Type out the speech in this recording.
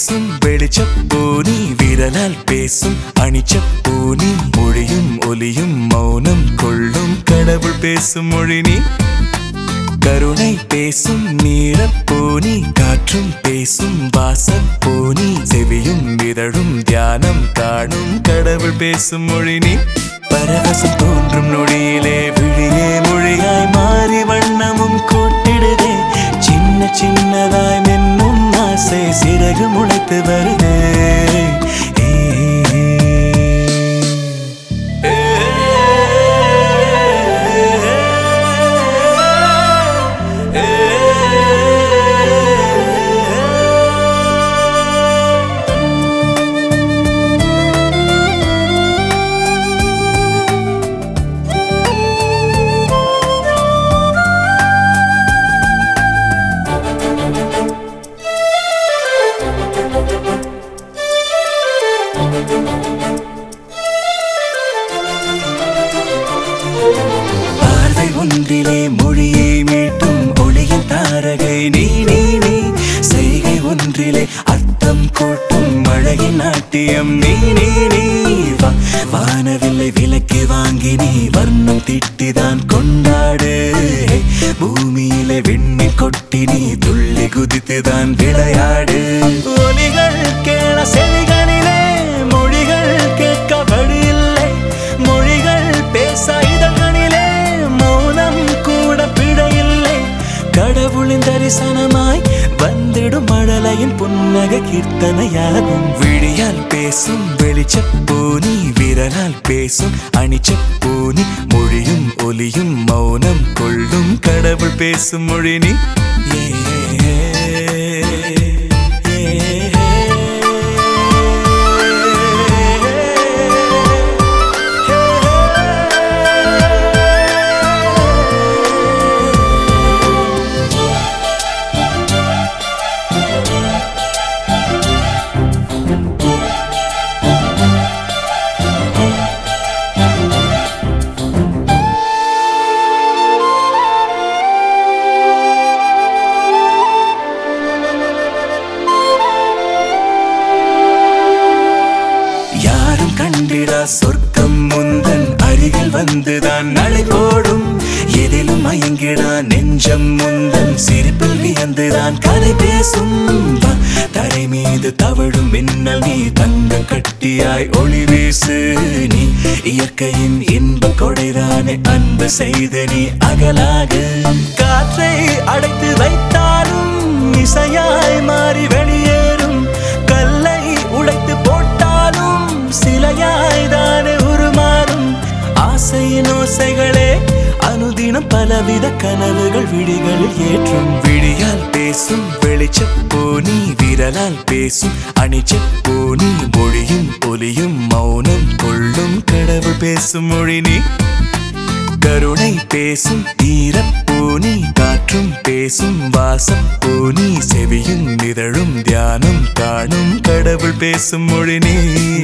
பேசும் வெளிச்சப்பூனி விரலால் பேசும் அணிச்சப்பூனி மொழியும் ஒலியும் மௌனம் கொள்ளும் கடவுள் பேசும் மொழி நீ கருணை பேசும் நீரப்பூனி காற்றும் பேசும் வாசப்பூனி செவியும் இதழும் தியானம் காணும் கடவுள் பேசும் மொழி நீ பரவசம் தோன்றும் நொடியிலே விழியே மொழியாய் மாறி வண்ணமும் கூட்டிடுதே சின்ன சின்னதாய் மென்னும் ஆசை சிறகு முளைத்து வருதே ஏ, ஏ, ஏ, ஏ. பார்வை ஒன்றிலே மொழியை மீட்டும் ஒளியின் தாரகை நீ நீ நீ செய்கை ஒன்றிலே அர்த்தம் கூட்டும் மழையின் நாட்டியம் நீ நீ நீ வா வானவில்லை விலக்கி வாங்கி நீ வர்ணம் திட்டிதான் கொண்டாடு பூமியிலே விண்ணில் கொட்டி நீ துள்ளி குதித்துதான் விளையாடு ஒலிகள் கேள செவிகளிலே மொழிகள் கேட்க வழி இல்லை மொழிகள் பேச இதழ்களிலே மௌனம் கூட பிழையில்லை கடவுளின் தரிசனமாய் வந்திடும் மழலையின் புன்னக கீர்த்தனையாகும் விழியால் பேசும் வெளிச்சப்பூனி விரலால் பேசும் அணிச்சப்பூனி மொழியும் ஒலியும் மௌனம் கொள்ளும் கடவுள் பேசும் மொழி நீ ஏ, ஏ, ஏ. யாரும் கண்டிடா சொர்க்கம் முந்தன் அருகில் வந்துதான் நடை போடும் எதிலும் மயங்கிடா நெஞ்சம் முந்தன் சிரிப்பில் வியந்துதான் கதை பேசும் வா, தரை மீது தவழும் மின்னல் நீ தங்க கட்டியாய் ஒளி வீசு நீ இயற்கையின் இன்ப கொடைதானே அன்பு செய்து நீ அகலாக காற்றை அடைத்து வைத்தாலும் இசையாய் மாறி வெளியேறும் கல்லை உடைத்து போட்டாலும் சிலையாய் தானே உருமாறும் ஆசையின் ஓசைகளே அனுதினம் பலவித கனவுகள் விழிகளில் ஏற்றும் விழியால் பேசும் வெளிச்சப்பூனி விரலால் பேசும் அணிச்சப்பூனி மொழியும் ஒலியும் மௌனம் கொள்ளும் கடவுள் பேசும் மொழி நீ கருணை பேசும் ஈரப்பூனி காற்றும் பேசும் வாசப்பூனி செவியும் நிதழும் தியானம் காணும் கடவுள் பேசும் மொழி நீ